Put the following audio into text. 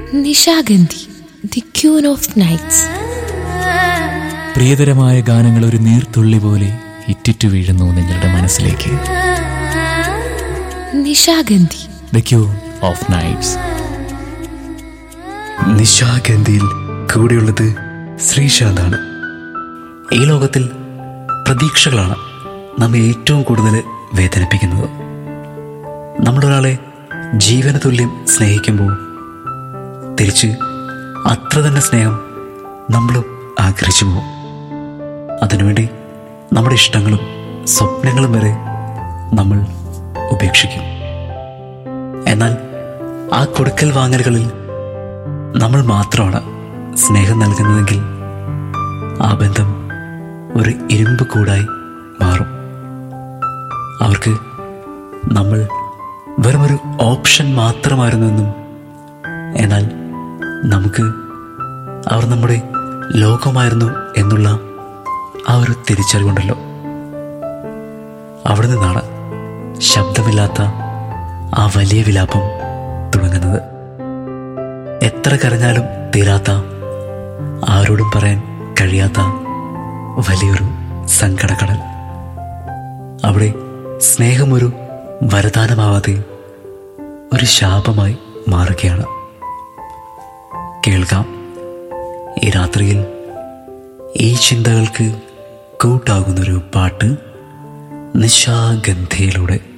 Nishagandhi the queen of nights പ്രിയതരമായ ഗാനങ്ങൾ ഒരു നീർത്തുള്ളി പോലെ ഇറ്റിറ്റു വീഴുന്നു നിങ്ങളുടെ മനസ്സിലേക്ക് Nishagandhi the queen of nights നിശാഗന്ധിയിൽ കൂടെയുള്ളത് ശ്രീശാന്താണ് ഈ ലോകത്തിൽ പ്രതീക്ഷകളാണ് നമ്മെ ഏറ്റവും കൂടുതൽ വേദനിപ്പിക്കുന്നത് നമ്മളൊരാളെ ജീവന തുല്യം സ്നേഹിക്കുമ്പോൾ തിരിച്ച് അത്ര തന്നെ സ്നേഹം നമ്മളും ആഗ്രഹിച്ചു പോകും അതിനുവേണ്ടി നമ്മുടെ ഇഷ്ടങ്ങളും സ്വപ്നങ്ങളും വരെ നമ്മൾ ഉപേക്ഷിക്കും എന്നാൽ ആ കൊടുക്കൽ വാങ്ങലുകളിൽ നമ്മൾ മാത്രമാണ് സ്നേഹം നൽകുന്നതെങ്കിൽ ആ ബന്ധം ഒരു ഇരുമ്പ് കൂടായി മാറും അവർക്ക് നമ്മൾ വെറുമൊരു ഓപ്ഷൻ മാത്രമായിരുന്നെന്നും എന്നാൽ നമുക്ക് അവർ നമ്മുടെ ലോകമായിരുന്നു എന്നുള്ള ആ ഒരു തിരിച്ചറിവുണ്ടല്ലോ അവിടെ നിന്നാണ് ശബ്ദമില്ലാത്ത ആ വലിയ വിലാപം തുടങ്ങുന്നത് എത്ര കരഞ്ഞാലും തീരാത്ത ആരോടും പറയാൻ കഴിയാത്ത വലിയൊരു സങ്കടക്കടൽ അവിടെ സ്നേഹമൊരു വരദാനമാവാതെ ഒരു ശാപമായി മാറുകയാണ് കേൾക്കാം ഈ രാത്രിയിൽ ഈ ചിന്തകൾക്ക് കൂട്ടാകുന്നൊരു പാട്ട് നിശാഗന്ധിയിലൂടെ